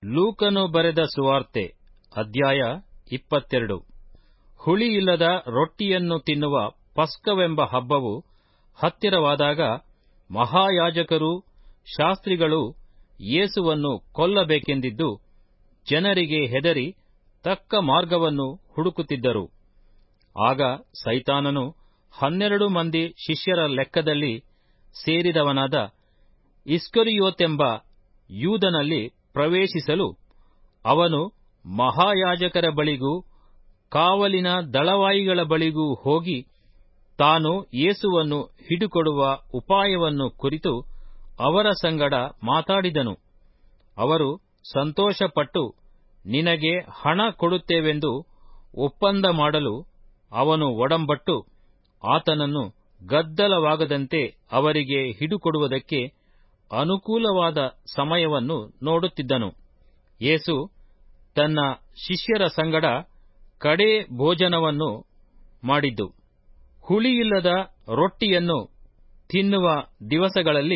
ಲೂಕನು ಬರೆದ ಸುವಾರ್ತೆ ಅಧ್ಯಾಯ ಇಪ್ಪತ್ತೆರಡು ಹುಳಿಯಿಲ್ಲದ ರೊಟ್ಟಿಯನ್ನು ತಿನ್ನುವ ಪಸ್ಕವೆಂಬ ಹಬ್ಬವು ಹತ್ತಿರವಾದಾಗ ಮಹಾಯಾಜಕರೂ ಶಾಸ್ತ್ರಿಗಳೂ ಯೇಸುವನ್ನು ಕೊಲ್ಲಬೇಕೆಂದಿದ್ದು ಜನರಿಗೆ ಹೆದರಿ ತಕ್ಕ ಮಾರ್ಗವನ್ನು ಹುಡುಕುತ್ತಿದ್ದರು ಆಗ ಸೈತಾನನು ಹನ್ನೆರಡು ಮಂದಿ ಶಿಷ್ಯರ ಲೆಕ್ಕದಲ್ಲಿ ಸೇರಿದವನಾದ ಇಸ್ಕರಿಯೋತೆಂಬ ಯೂದನಲ್ಲಿ ಪ್ರವೇಶಿಸಲು ಅವನು ಮಹಾಯಾಜಕರ ಬಳಿಗೂ ಕಾವಲಿನ ದಳವಾಯಿಗಳ ಬಳಿಗೂ ಹೋಗಿ ತಾನು ಯೇಸುವನ್ನು ಹಿಡುಕೊಡುವ ಉಪಾಯವನ್ನು ಕುರಿತು ಅವರ ಸಂಗಡ ಮಾತಾಡಿದನು ಅವರು ಸಂತೋಷಪಟ್ಟು ನಿನಗೆ ಹಣ ಕೊಡುತ್ತೇವೆಂದು ಒಪ್ಪಂದ ಮಾಡಲು ಅವನು ಒಡಂಬಟ್ಟು ಆತನನ್ನು ಗದ್ದಲವಾಗದಂತೆ ಅವರಿಗೆ ಹಿಡುಕೊಡುವುದಕ್ಕೆ ಅನುಕೂಲವಾದ ಸಮಯವನ್ನು ನೋಡುತ್ತಿದ್ದನು ಯೇಸು ತನ್ನ ಶಿಷ್ಯರ ಸಂಗಡ ಕಡೇ ಭೋಜನವನ್ನು ಮಾಡಿದ್ದು ಹುಳಿಯಿಲ್ಲದ ರೊಟ್ಟಿಯನ್ನು ತಿನ್ನುವ ದಿವಸಗಳಲ್ಲಿ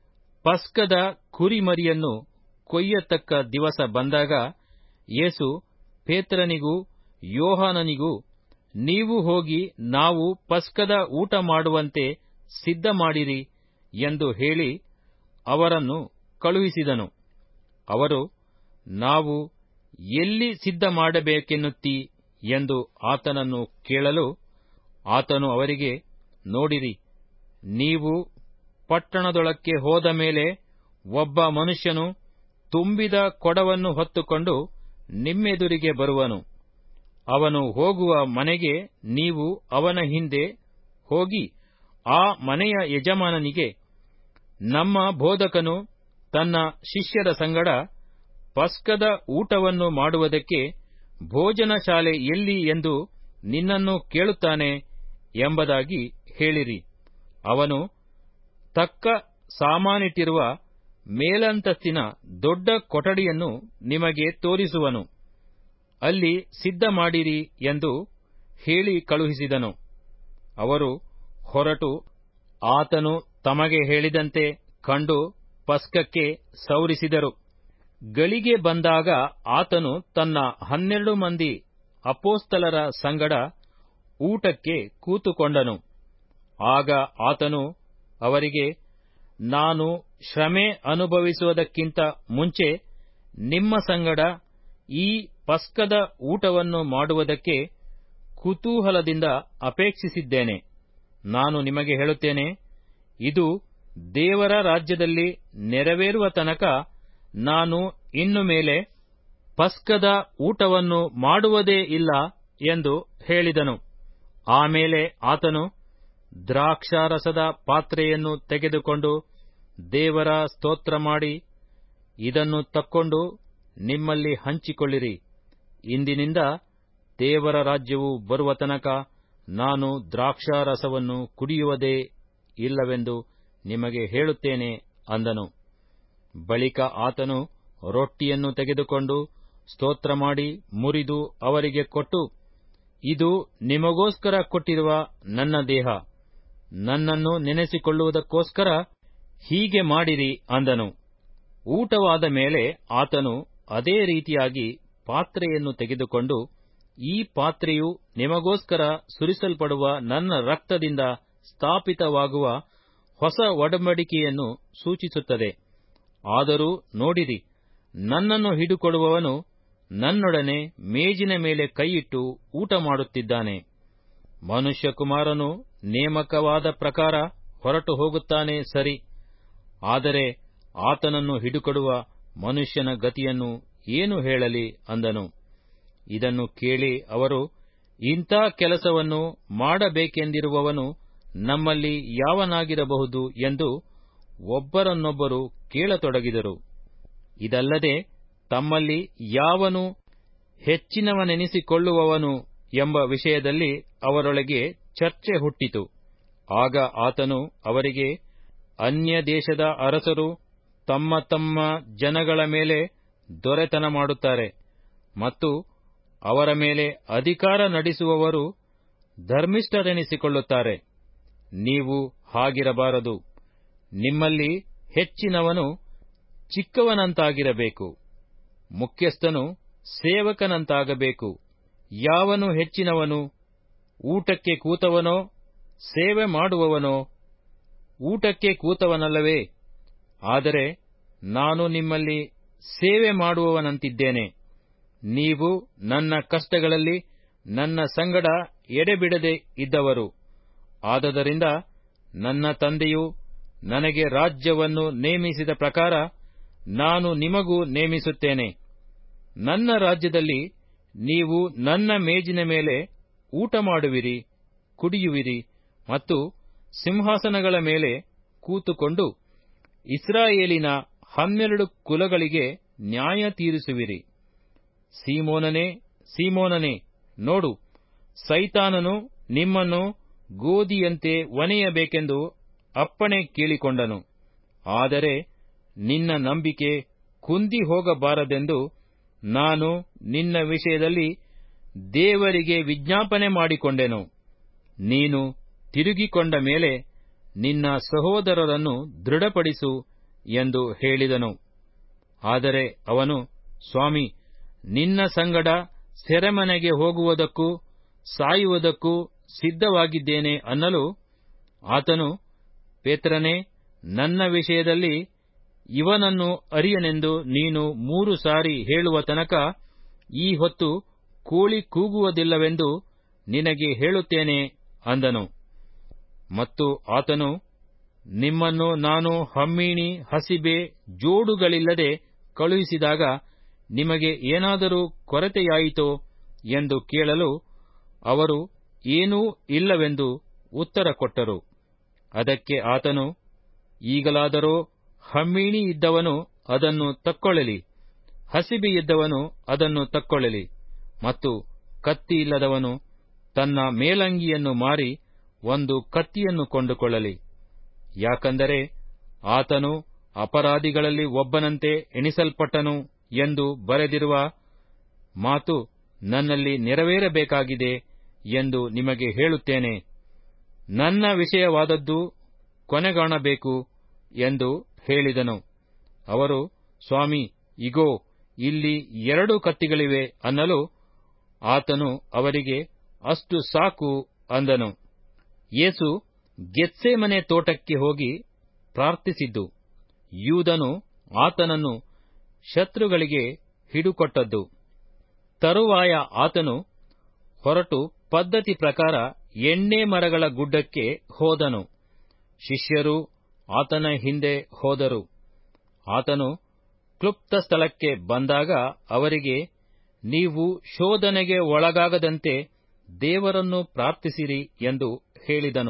ಪಸ್ಕದ ಕುರಿಮರಿಯನ್ನು ಕೊಯ್ಯತಕ್ಕ ದಿವಸ ಬಂದಾಗ ಯೇಸು ಪೇತ್ರನಿಗೂ ಯೋಹಾನನಿಗೂ ನೀವು ಹೋಗಿ ನಾವು ಪಸ್ಕದ ಊಟ ಮಾಡುವಂತೆ ಸಿದ್ಧ ಮಾಡಿರಿ ಎಂದು ಹೇಳಿ ಅವರನ್ನು ಕಳುಹಿಸಿದನು ಅವರು ನಾವು ಎಲ್ಲಿ ಸಿದ್ಧ ಮಾಡಬೇಕೆನ್ನುತ್ತೀ ಎಂದು ಆತನನ್ನು ಕೇಳಲು ಆತನು ಅವರಿಗೆ ನೋಡಿರಿ ನೀವು ಪಟ್ಟಣದೊಳಕ್ಕೆ ಹೋದ ಮೇಲೆ ಒಬ್ಬ ಮನುಷ್ಯನು ತುಂಬಿದ ಕೊಡವನ್ನು ಹೊತ್ತುಕೊಂಡು ನಿಮ್ಮೆದುರಿಗೆ ಬರುವನು ಅವನು ಹೋಗುವ ಮನೆಗೆ ನೀವು ಅವನ ಹಿಂದೆ ಹೋಗಿ ಆ ಮನೆಯ ಯಜಮಾನನಿಗೆ ನಮ್ಮ ಬೋಧಕನು ತನ್ನ ಶಿಷ್ಯರ ಸಂಗಡ ಪಸ್ಕದ ಊಟವನ್ನು ಮಾಡುವುದಕ್ಕೆ ಭೋಜನ ಶಾಲೆ ಎಲ್ಲಿ ಎಂದು ನಿನ್ನನ್ನು ಕೇಳುತ್ತಾನೆ ಎಂಬುದಾಗಿ ಹೇಳಿರಿ ಅವನು ತಕ್ಕ ಸಾಮಾನಿಟ್ಟಿರುವ ಮೇಲಂತಸ್ತಿನ ದೊಡ್ಡ ಕೊಠಡಿಯನ್ನು ನಿಮಗೆ ತೋರಿಸುವನು ಅಲ್ಲಿ ಸಿದ್ಧ ಮಾಡಿರಿ ಎಂದು ಹೇಳಿ ಕಳುಹಿಸಿದನು ಅವರು ಹೊರಟು ಆತನು ತಮಗೆ ಹೇಳಿದಂತೆ ಕಂಡು ಪಸ್ಕಕ್ಕೆ ಸೌರಿಸಿದರು ಗಳಿಗೆ ಬಂದಾಗ ಆತನು ತನ್ನ ಹನ್ನೆರಡು ಮಂದಿ ಅಪೋಸ್ತಲರ ಸಂಗಡ ಊಟಕ್ಕೆ ಕೂತುಕೊಂಡನು ಆಗ ಆತನು ಅವರಿಗೆ ನಾನು ಶ್ರಮೆ ಅನುಭವಿಸುವುದಕ್ಕಿಂತ ಮುಂಚೆ ನಿಮ್ಮ ಸಂಗಡ ಈ ಪಸ್ಕದ ಊಟವನ್ನು ಮಾಡುವುದಕ್ಕೆ ಕುತೂಹಲದಿಂದ ಅಪೇಕ್ಷಿಸಿದ್ದೇನೆ ನಾನು ನಿಮಗೆ ಹೇಳುತ್ತೇನೆ ಇದು ದೇವರ ರಾಜ್ಯದಲ್ಲಿ ನೆರವೇರುವ ತನಕ ನಾನು ಇನ್ನು ಮೇಲೆ ಪಸ್ಕದ ಊಟವನ್ನು ಮಾಡುವುದೇ ಇಲ್ಲ ಎಂದು ಹೇಳಿದನು ಆಮೇಲೆ ಆತನು ದ್ರಾಕ್ಷಾರಸದ ಪಾತ್ರೆಯನ್ನು ತೆಗೆದುಕೊಂಡು ದೇವರ ಸ್ತೋತ್ರ ಮಾಡಿ ಇದನ್ನು ತಕ್ಕೊಂಡು ನಿಮ್ಮಲ್ಲಿ ಹಂಚಿಕೊಳ್ಳಿರಿ ಇಂದಿನಿಂದ ದೇವರ ರಾಜ್ಯವು ಬರುವ ತನಕ ನಾನು ದ್ರಾಕ್ಷಾರಸವನ್ನು ಕುಡಿಯುವುದೇ ಇಲ್ಲವೆಂದು ನಿಮಗೆ ಹೇಳುತ್ತೇನೆ ಅಂದನು ಬಳಿಕ ಆತನು ರೊಟ್ಟಿಯನ್ನು ತೆಗೆದುಕೊಂಡು ಸ್ತೋತ್ರ ಮಾಡಿ ಮುರಿದು ಅವರಿಗೆ ಕೊಟ್ಟು ಇದು ನಿಮಗೋಸ್ಕರ ಕೊಟ್ಟಿರುವ ನನ್ನ ದೇಹ ನನ್ನನ್ನು ನೆನೆಸಿಕೊಳ್ಳುವುದಕ್ಕೋಸ್ಕರ ಹೀಗೆ ಮಾಡಿರಿ ಅಂದನು ಊಟವಾದ ಮೇಲೆ ಆತನು ಅದೇ ರೀತಿಯಾಗಿ ಪಾತ್ರೆಯನ್ನು ತೆಗೆದುಕೊಂಡು ಈ ಪಾತ್ರೆಯು ನಿಮಗೋಸ್ಕರ ಸುರಿಸಲ್ಪಡುವ ನನ್ನ ರಕ್ತದಿಂದ ಸ್ಥಾಪಿತವಾಗುವ ಹೊಸ ಒಡಂಬಡಿಕೆಯನ್ನು ಸೂಚಿಸುತ್ತದೆ ಆದರೂ ನೋಡಿರಿ ನನ್ನನ್ನು ಹಿಡುಕೊಡುವವನು ನನ್ನೊಡನೆ ಮೇಜಿನ ಮೇಲೆ ಕೈಯಿಟ್ಟು ಊಟ ಮಾಡುತ್ತಿದ್ದಾನೆ ಮನುಷ್ಯಕುಮಾರನು ನೇಮಕವಾದ ಪ್ರಕಾರ ಹೊರಟು ಹೋಗುತ್ತಾನೆ ಸರಿ ಆದರೆ ಆತನನ್ನು ಹಿಡುಕೊಡುವ ಮನುಷ್ಯನ ಗತಿಯನ್ನು ಏನು ಹೇಳಲಿ ಅಂದನು ಇದನ್ನು ಕೇಳಿ ಅವರು ಇಂಥ ಕೆಲಸವನ್ನು ಮಾಡಬೇಕೆಂದಿರುವವನು ನಮ್ಮಲ್ಲಿ ಯಾವನಾಗಿರಬಹುದು ಎಂದು ಒಬ್ಬರನ್ನೊಬ್ಬರು ಕೇಳತೊಡಗಿದರು ಇದಲ್ಲದೆ ತಮ್ಮಲ್ಲಿ ಯಾವನು ಹೆಚ್ಚಿನವನೆನಿಸಿಕೊಳ್ಳುವವನು ಎಂಬ ವಿಷಯದಲ್ಲಿ ಅವರೊಳಗೆ ಚರ್ಚೆ ಹುಟ್ಟಿತು ಆಗ ಆತನು ಅವರಿಗೆ ಅನ್ಯ ದೇಶದ ಅರಸರು ತಮ್ಮ ತಮ್ಮ ಜನಗಳ ಮೇಲೆ ದೊರೆತನ ಮಾಡುತ್ತಾರೆ ಮತ್ತು ಅವರ ಮೇಲೆ ಅಧಿಕಾರ ನಡೆಸುವವರು ಧರ್ಮಿಷ್ಠರೆನಿಸಿಕೊಳ್ಳುತ್ತಾರೆ ನೀವು ಹಾಗಿರಬಾರದು ನಿಮ್ಮಲ್ಲಿ ಹೆಚ್ಚಿನವನು ಚಿಕ್ಕವನಂತಾಗಿರಬೇಕು ಮುಖ್ಯಸ್ಥನು ಸೇವಕನಂತಾಗಬೇಕು ಯಾವನು ಹೆಚ್ಚಿನವನು ಊಟಕ್ಕೆ ಕೂತವನೋ ಸೇವೆ ಮಾಡುವವನೋ ಊಟಕ್ಕೆ ಕೂತವನಲ್ಲವೇ ಆದರೆ ನಾನು ನಿಮ್ಮಲ್ಲಿ ಸೇವೆ ಮಾಡುವವನಂತಿದ್ದೇನೆ ನೀವು ನನ್ನ ಕಷ್ಟಗಳಲ್ಲಿ ನನ್ನ ಸಂಗಡ ಎಡೆಬಿಡದೆ ಇದ್ದವರು ಆದದರಿಂದ ನನ್ನ ತಂದೆಯು ನನಗೆ ರಾಜ್ಯವನ್ನು ನೇಮಿಸಿದ ಪ್ರಕಾರ ನಾನು ನಿಮಗೂ ನೇಮಿಸುತ್ತೇನೆ ನನ್ನ ರಾಜ್ಯದಲ್ಲಿ ನೀವು ನನ್ನ ಮೇಜಿನ ಮೇಲೆ ಊಟ ಮಾಡುವಿರಿ ಕುಡಿಯುವಿರಿ ಮತ್ತು ಸಿಂಹಾಸನಗಳ ಮೇಲೆ ಕೂತುಕೊಂಡು ಇಸ್ರಾಯೇಲಿನ ಹನ್ನೆರಡು ಕುಲಗಳಿಗೆ ನ್ಯಾಯ ತೀರಿಸುವಿರಿ ಸೀಮೋನನೇ ಸೀಮೋನನೇ ನೋಡು ಸೈತಾನನು ನಿಮ್ಮನ್ನು ಗೋಧಿಯಂತೆ ಒನೆಯಬೇಕೆಂದು ಅಪ್ಪಣೆ ಕೇಳಿಕೊಂಡನು ಆದರೆ ನಿನ್ನ ನಂಬಿಕೆ ಕುಂದಿ ಹೋಗಬಾರದೆಂದು ನಾನು ನಿನ್ನ ವಿಷಯದಲ್ಲಿ ದೇವರಿಗೆ ವಿಜ್ಞಾಪನೆ ಮಾಡಿಕೊಂಡೆನು ನೀನು ತಿರುಗಿಕೊಂಡ ಮೇಲೆ ನಿನ್ನ ಸಹೋದರರನ್ನು ದೃಢಪಡಿಸು ಎಂದು ಹೇಳಿದನು ಆದರೆ ಅವನು ಸ್ವಾಮಿ ನಿನ್ನ ಸಂಗಡ ಸೆರೆಮನೆಗೆ ಹೋಗುವುದಕ್ಕೂ ಸಾಯುವುದಕ್ಕೂ ಸಿದ್ಧವಾಗಿದ್ದೇನೆ ಅನ್ನಲು ಆತನು ಪೇತ್ರನೇ ನನ್ನ ವಿಷಯದಲ್ಲಿ ಇವನನ್ನು ಅರಿಯನೆಂದು ನೀನು ಮೂರು ಸಾರಿ ಹೇಳುವ ತನಕ ಈ ಹೊತ್ತು ಕೋಳಿ ಕೂಗುವುದಿಲ್ಲವೆಂದು ನಿನಗೆ ಹೇಳುತ್ತೇನೆ ಅಂದನು ಮತ್ತು ಆತನು ನಿಮ್ಮನ್ನು ನಾನು ಹಮ್ಮೀಣಿ ಹಸಿಬೆ ಜೋಡುಗಳಿಲ್ಲದೆ ಕಳುಹಿಸಿದಾಗ ನಿಮಗೆ ಏನಾದರೂ ಕೊರತೆಯಾಯಿತೋ ಎಂದು ಕೇಳಲು ಅವರು ಏನೂ ಇಲ್ಲವೆಂದು ಉತ್ತರ ಕೊಟ್ಟರು ಅದಕ್ಕೆ ಆತನು ಈಗಲಾದರೋ ಹಮ್ಮೀಣಿ ಇದ್ದವನು ಅದನ್ನು ತಕ್ಕೊಳ್ಳಲಿ ಹಸಿಬೆ ಇದ್ದವನು ಅದನ್ನು ತಕ್ಕೊಳ್ಳಲಿ ಮತ್ತು ಕತ್ತಿ ಇಲ್ಲದವನು ತನ್ನ ಮೇಲಂಗಿಯನ್ನು ಮಾರಿ ಒಂದು ಕತ್ತಿಯನ್ನು ಕೊಂಡುಕೊಳ್ಳಲಿ ಯಾಕಂದರೆ ಆತನು ಅಪರಾಧಿಗಳಲ್ಲಿ ಒಬ್ಬನಂತೆ ಎಣಿಸಲ್ಪಟ್ಟನು ಎಂದು ಬರೆದಿರುವ ಮಾತು ನನ್ನಲ್ಲಿ ನೆರವೇರಬೇಕಾಗಿದೆ ಎಂದು ನಿಮಗೆ ಹೇಳುತ್ತೇನೆ ನನ್ನ ವಿಷಯವಾದದ್ದು ಕೊನೆಗಾಣಬೇಕು ಎಂದು ಹೇಳಿದನು ಅವರು ಸ್ವಾಮಿ ಇಗೋ ಇಲ್ಲಿ ಎರಡು ಕತ್ತಿಗಳಿವೆ ಅನ್ನಲು ಆತನು ಅವರಿಗೆ ಅಷ್ಟು ಸಾಕು ಅಂದನು ಯೇಸು ಗೆತ್ಸೇಮನೆ ತೋಟಕ್ಕೆ ಹೋಗಿ ಪ್ರಾರ್ಥಿಸಿದ್ದು ಯೂದನು ಆತನನ್ನು ಶತ್ರುಗಳಿಗೆ ಹಿಡುಕೊಟ್ಟದ್ದು ತರುವಾಯ ಆತನು ಹೊರಟು ಪದ್ಧತಿ ಪ್ರಕಾರ ಎಣ್ಣೆ ಮರಗಳ ಗುಡ್ಡಕ್ಕೆ ಹೋದನು ಶಿಷ್ಯರು ಆತನ ಹಿಂದೆ ಹೋದರು ಆತನು ಕ್ಲುಪ್ತ ಸ್ಥಳಕ್ಕೆ ಬಂದಾಗ ಅವರಿಗೆ ನೀವು ಶೋಧನೆಗೆ ಒಳಗಾಗದಂತೆ ದೇವರನ್ನು ಪ್ರಾರ್ಥಿಸಿರಿ ಎಂದು ಹೇಳಿದನು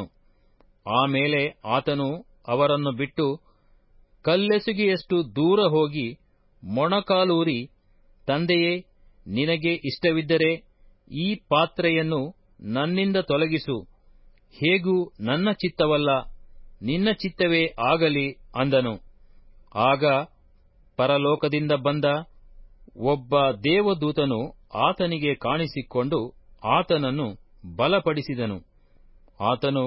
ಆಮೇಲೆ ಆತನು ಅವರನ್ನು ಬಿಟ್ಟು ಕಲ್ಲೆಸುಗೆಯಷ್ಟು ದೂರ ಹೋಗಿ ಮೊಣಕಾಲೂರಿ ತಂದೆಯೇ ನಿನಗೆ ಇಷ್ಟವಿದ್ದರೆ ಈ ಪಾತ್ರೆಯನ್ನು ನನ್ನಿಂದ ತೊಲಗಿಸು ಹೇಗೂ ನನ್ನ ಚಿತ್ತವಲ್ಲ ನಿನ್ನ ಚಿತ್ತವೇ ಆಗಲಿ ಅಂದನು ಆಗ ಪರಲೋಕದಿಂದ ಬಂದ ಒಬ್ಬ ದೇವದೂತನು ಆತನಿಗೆ ಕಾಣಿಸಿಕೊಂಡು ಆತನನ್ನು ಬಲಪಡಿಸಿದನು ಆತನು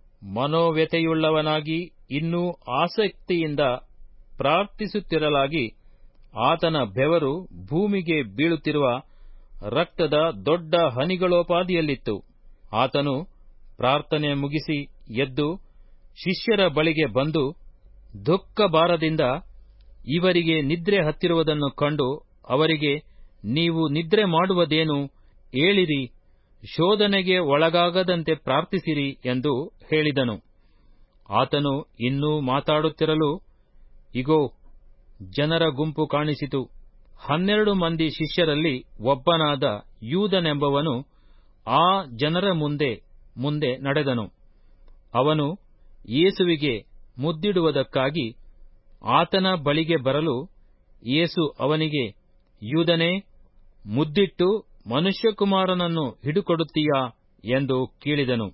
ಮನೋವ್ಯತೆಯುಳ್ಳವನಾಗಿ ಇನ್ನೂ ಆಸಕ್ತಿಯಿಂದ ಪ್ರಾರ್ಥಿಸುತ್ತಿರಲಾಗಿ ಆತನ ಬೆವರು ಭೂಮಿಗೆ ಬೀಳುತ್ತಿರುವ ರಕ್ತದ ದೊಡ್ಡ ಹನಿಗಳೋಪಾದಿಯಲ್ಲಿತ್ತು ಆತನು ಪ್ರಾರ್ಥನೆ ಮುಗಿಸಿ ಎದ್ದು ಶಿಷ್ಯರ ಬಳಿಗೆ ಬಂದು ದುಃಖ ಬಾರದಿಂದ ಇವರಿಗೆ ನಿದ್ರೆ ಹತ್ತಿರುವುದನ್ನು ಕಂಡು ಅವರಿಗೆ ನೀವು ನಿದ್ರೆ ಮಾಡುವುದೇನು ಏಳಿರಿ ಶೋಧನೆಗೆ ಒಳಗಾಗದಂತೆ ಪ್ರಾರ್ಥಿಸಿರಿ ಎಂದು ಹೇಳಿದನು ಆತನು ಇನ್ನೂ ಮಾತಾಡುತ್ತಿರಲು ಇಗೋ ಜನರ ಗುಂಪು ಕಾಣಿಸಿತು ಹನ್ನೆರಡು ಮಂದಿ ಶಿಷ್ಯರಲ್ಲಿ ಒಬ್ಬನಾದ ಯೂದನೆಂಬವನು ಆ ಜನರ ಮುಂದೆ ಮುಂದೆ ನಡೆದನು ಅವನು ಯೇಸುವಿಗೆ ಮುದ್ದಿಡುವುದಕ್ಕಾಗಿ ಆತನ ಬಳಿಗೆ ಬರಲು ಯೇಸು ಅವನಿಗೆ ಯೂದನೇ ಮುದ್ದಿಟ್ಟು ಮನುಷ್ಯಕುಮಾರನನ್ನು ಹಿಡುಕೊಡುತ್ತೀಯಾ ಎಂದು ಕೇಳಿದನು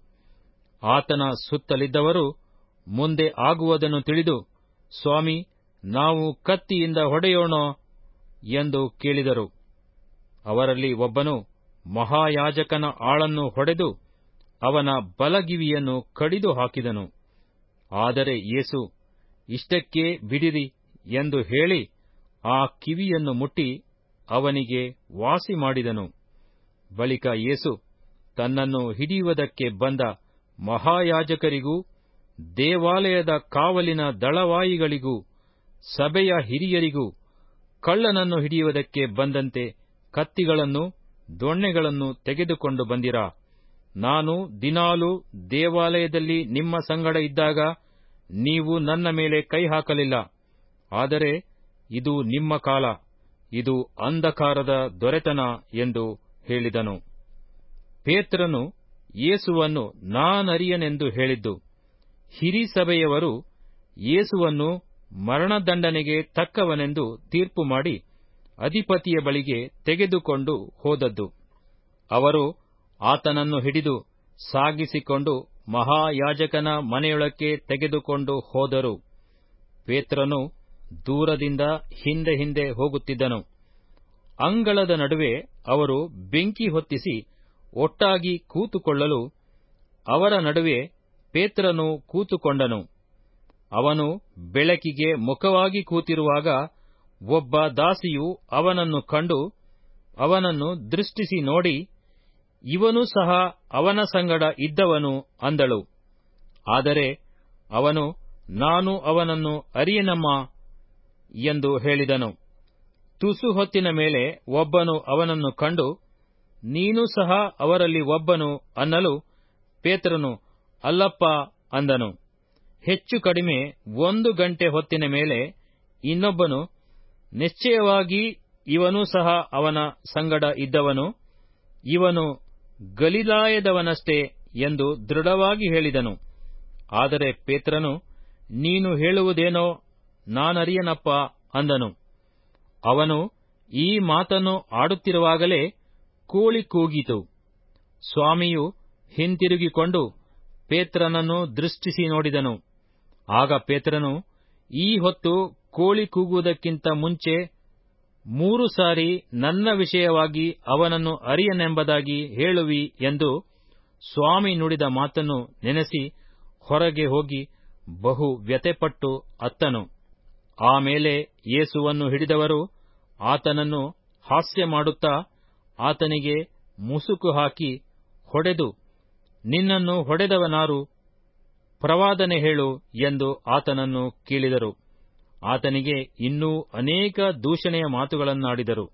ಆತನ ಸುತ್ತಲಿದ್ದವರು ಮುಂದೆ ಆಗುವುದನ್ನು ತಿಳಿದು ಸ್ವಾಮಿ ನಾವು ಕತ್ತಿಯಿಂದ ಹೊಡೆಯೋಣೋ ಎಂದು ಕೇಳಿದರು ಅವರಲ್ಲಿ ಒಬ್ಬನು ಮಹಾಯಾಜಕನ ಆಳನ್ನು ಹೊಡೆದು ಅವನ ಬಲಗಿವಿಯನ್ನು ಕಡಿದು ಹಾಕಿದನು ಆದರೆ ಯೇಸು ಇಷ್ಟಕ್ಕೆ ಬಿಡಿರಿ ಎಂದು ಹೇಳಿ ಆ ಕಿವಿಯನ್ನು ಮುಟ್ಟಿ ಅವನಿಗೆ ವಾಸಿ ಮಾಡಿದನು ಬಳಿಕ ಯೇಸು ತನ್ನನ್ನು ಹಿಡಿಯುವುದಕ್ಕೆ ಬಂದ ಮಹಾಯಾಜಕರಿಗೂ ದೇವಾಲಯದ ಕಾವಲಿನ ದಳವಾಯಿಗಳಿಗೂ ಸಭೆಯ ಹಿರಿಯರಿಗೂ ಕಳ್ಳನನ್ನು ಹಿಡಿಯುವುದಕ್ಕೆ ಬಂದಂತೆ ಕತ್ತಿಗಳನ್ನು ದೊಣ್ಣೆಗಳನ್ನು ತೆಗೆದುಕೊಂಡು ಬಂದಿರಾ ನಾನು ದಿನಾಲು ದೇವಾಲಯದಲ್ಲಿ ನಿಮ್ಮ ಸಂಗಡ ಇದ್ದಾಗ ನೀವು ನನ್ನ ಮೇಲೆ ಕೈ ಹಾಕಲಿಲ್ಲ ಆದರೆ ಇದು ನಿಮ್ಮ ಕಾಲ ಇದು ಅಂಧಕಾರದ ದೊರೆತನ ಎಂದು ಹೇಳಿದನು ಪೇತ್ರನು ಯೇಸುವನ್ನು ನಾನರಿಯನೆಂದು ಹೇಳಿದ್ದು ಹಿರಿಸಭೆಯವರು ಯೇಸುವನ್ನು ಮರಣದಂಡನೆಗೆ ತಕ್ಕವನೆಂದು ತೀರ್ಪು ಮಾಡಿ ಅಧಿಪತಿಯ ಬಳಿಗೆ ತೆಗೆದುಕೊಂಡು ಹೋದದ್ದು ಅವರು ಆತನನ್ನು ಹಿಡಿದು ಸಾಗಿಸಿಕೊಂಡು ಮಹಾಯಾಜಕನ ಮನೆಯೊಳಕ್ಕೆ ತೆಗೆದುಕೊಂಡು ಹೋದರು ಪೇತ್ರನು ದೂರದಿಂದ ಹಿಂದೆ ಹಿಂದೆ ಹೋಗುತ್ತಿದ್ದನು ಅಂಗಳದ ನಡುವೆ ಅವರು ಬೆಂಕಿ ಹೊತ್ತಿಸಿ ಒಟ್ಟಾಗಿ ಕೂತುಕೊಳ್ಳಲು ಅವರ ನಡುವೆ ಪೇತ್ರನು ಕೂತುಕೊಂಡನು ಅವನು ಬೆಳಕಿಗೆ ಮುಖವಾಗಿ ಕೂತಿರುವಾಗ ಒಬ್ಬ ದಾಸಿಯು ಅವನನ್ನು ಕಂಡು ಅವನನ್ನು ದೃಷ್ಟಿಸಿ ನೋಡಿ ಇವನು ಸಹ ಅವನ ಸಂಗಡ ಇದ್ದವನು ಅಂದಳು ಆದರೆ ಅವನು ನಾನು ಅವನನ್ನು ಅರಿಯನಮ್ಮ ಎಂದು ಹೇಳಿದನು ತುಸು ಹೊತ್ತಿನ ಮೇಲೆ ಒಬ್ಬನು ಅವನನ್ನು ಕಂಡು ನೀನು ಸಹ ಅವರಲ್ಲಿ ಒಬ್ಬನು ಅನ್ನಲು ಪೇತ್ರನು ಅಲ್ಲಪ್ಪ ಅಂದನು ಹೆಚ್ಚು ಕಡಿಮೆ ಒಂದು ಗಂಟೆ ಹೊತ್ತಿನ ಮೇಲೆ ಇನ್ನೊಬ್ಬನು ನಿಶ್ಚಯವಾಗಿ ಇವನು ಸಹ ಅವನ ಸಂಗಡ ಇದ್ದವನು ಇವನು ಗಲಿಲಾಯದವನಷ್ಟೇ ಎಂದು ದೃಢವಾಗಿ ಹೇಳಿದನು ಆದರೆ ಪೇತ್ರನು ನೀನು ಹೇಳುವುದೇನೋ ನಾನರಿಯನಪ್ಪ ಅಂದನು ಅವನು ಈ ಮಾತನ್ನು ಆಡುತ್ತಿರುವಾಗಲೇ ಕೋಳಿ ಕೂಗಿತು ಸ್ವಾಮಿಯು ಹಿಂತಿರುಗಿಕೊಂಡು ಪೇತ್ರನನ್ನು ದೃಷ್ಟಿಸಿ ನೋಡಿದನು ಆಗ ಪೇತ್ರನು ಈ ಹೊತ್ತು ಕೋಳಿ ಕೂಗುವುದಕ್ಕಿಂತ ಮುಂಚೆ ಮೂರು ಸಾರಿ ನನ್ನ ವಿಷಯವಾಗಿ ಅವನನ್ನು ಅರಿಯನೆಂಬುದಾಗಿ ಹೇಳುವಿ ಎಂದು ಸ್ವಾಮಿ ನುಡಿದ ಮಾತನ್ನು ನೆನೆಸಿ ಹೊರಗೆ ಹೋಗಿ ಬಹು ವ್ಯತೆಪಟ್ಟು ಅತ್ತನು ಆಮೇಲೆ ಯೇಸುವನ್ನು ಹಿಡಿದವರು ಆತನನ್ನು ಹಾಸ್ಯ ಮಾಡುತ್ತಾ ಆತನಿಗೆ ಮುಸುಕು ಹಾಕಿ ಹೊಡೆದು ನಿನ್ನನ್ನು ಹೊಡೆದವನಾರು ಪ್ರವಾದನೆ ಹೇಳು ಎಂದು ಆತನನ್ನು ಕೀಳಿದರು ಆತನಿಗೆ ಇನ್ನೂ ಅನೇಕ ದೂಷಣೆಯ ಮಾತುಗಳನ್ನಾಡಿದರು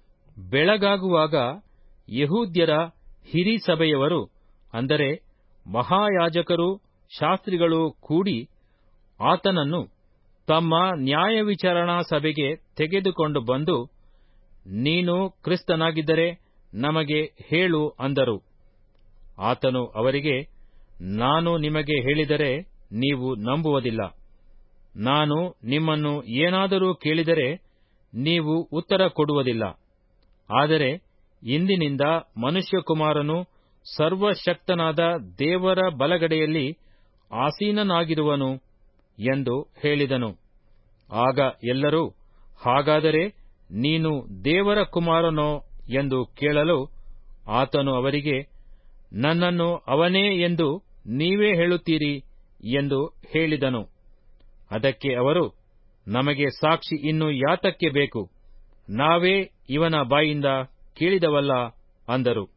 ಬೆಳಗಾಗುವಾಗ ಯಹೂದ್ಯರ ಹಿರಿ ಸಭೆಯವರು ಅಂದರೆ ಮಹಾಯಾಜಕರು ಶಾಸ್ತ್ರಿಗಳು ಕೂಡಿ ಆತನನ್ನು ತಮ್ಮ ನ್ಯಾಯವಿಚಾರಣಾ ಸಭೆಗೆ ತೆಗೆದುಕೊಂಡು ಬಂದು ನೀನು ಕ್ರಿಸ್ತನಾಗಿದ್ದರೆ ನಮಗೆ ಹೇಳು ಅಂದರು ಆತನು ಅವರಿಗೆ ನಾನು ನಿಮಗೆ ಹೇಳಿದರೆ ನೀವು ನಂಬುವುದಿಲ್ಲ ನಾನು ನಿಮ್ಮನ್ನು ಏನಾದರೂ ಕೇಳಿದರೆ ನೀವು ಉತ್ತರ ಕೊಡುವುದಿಲ್ಲ ಆದರೆ ಇಂದಿನಿಂದ ಮನುಷ್ಯಕುಮಾರನು ಸರ್ವಶಕ್ತನಾದ ದೇವರ ಬಲಗಡೆಯಲ್ಲಿ ಆಸೀನನಾಗಿರುವನು ಎಂದು ಹೇಳಿದನು ಆಗ ಎಲ್ಲರೂ ಹಾಗಾದರೆ ನೀನು ದೇವರ ಕುಮಾರನೋ ಎಂದು ಕೇಳಲು ಆತನು ಅವರಿಗೆ ನನ್ನನ್ನು ಅವನೇ ಎಂದು ನೀವೇ ಹೇಳುತ್ತೀರಿ ಎಂದು ಹೇಳಿದನು ಅದಕ್ಕೆ ಅವರು ನಮಗೆ ಸಾಕ್ಷಿ ಇನ್ನು ಯಾತಕ್ಕೆ ಬೇಕು ನಾವೇ ಇವನ ಬಾಯಿಂದ ಕೇಳಿದವಲ್ಲ ಅಂದರು